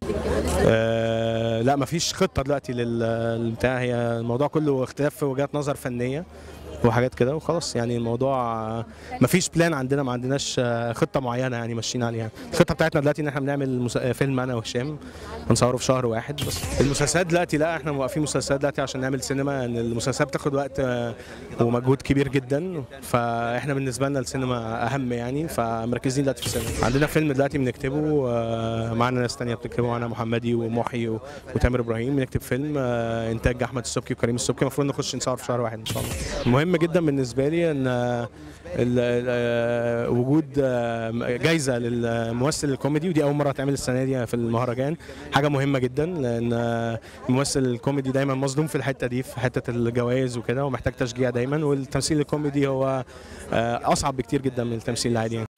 آه لا مفيش خطه دلوقتي لل- للبتاع هي الموضوع كله اختلاف في وجهات نظر فنيه وحاجات كده وخلاص يعني الموضوع آه، مفيش بلان عندنا ما عندناش آه، خطه معينه يعني ماشيين عليها الخطه بتاعتنا دلوقتي ان احنا بنعمل مس- آه، فيلم انا وهشام هنصوره في شهر واحد بس المسلسلات دلوقتي لا احنا موقفين مسلسلات دلوقتي عشان نعمل سينما ان المسلسلات بتاخد وقت آه، ومجهود كبير جدا فاحنا بالنسبه لنا السينما اهم يعني فمركزين دلوقتي في السينما عندنا فيلم دلوقتي بنكتبه آه، معانا ناس تانية بتكتبه معانا محمدي ومحي و- وتامر ابراهيم بنكتب فيلم آه، انتاج احمد السبكي وكريم السبكي المفروض نخش نصور في شهر واحد ان شاء الله مهم جدا بالنسبه لي ان آه، ال- ال- وجود آه، جايزه للممثل الكوميدي ودي اول مره تعمل السنه دي في المهرجان حاجه مهمه جدا لان آه، الممثل الكوميدي دايما مظلوم في الحته دي في حته الجوائز وكده ومحتاج تشجيع دايما والتمثيل الكوميدي هو آه، اصعب بكتير جدا من التمثيل العادي يعني.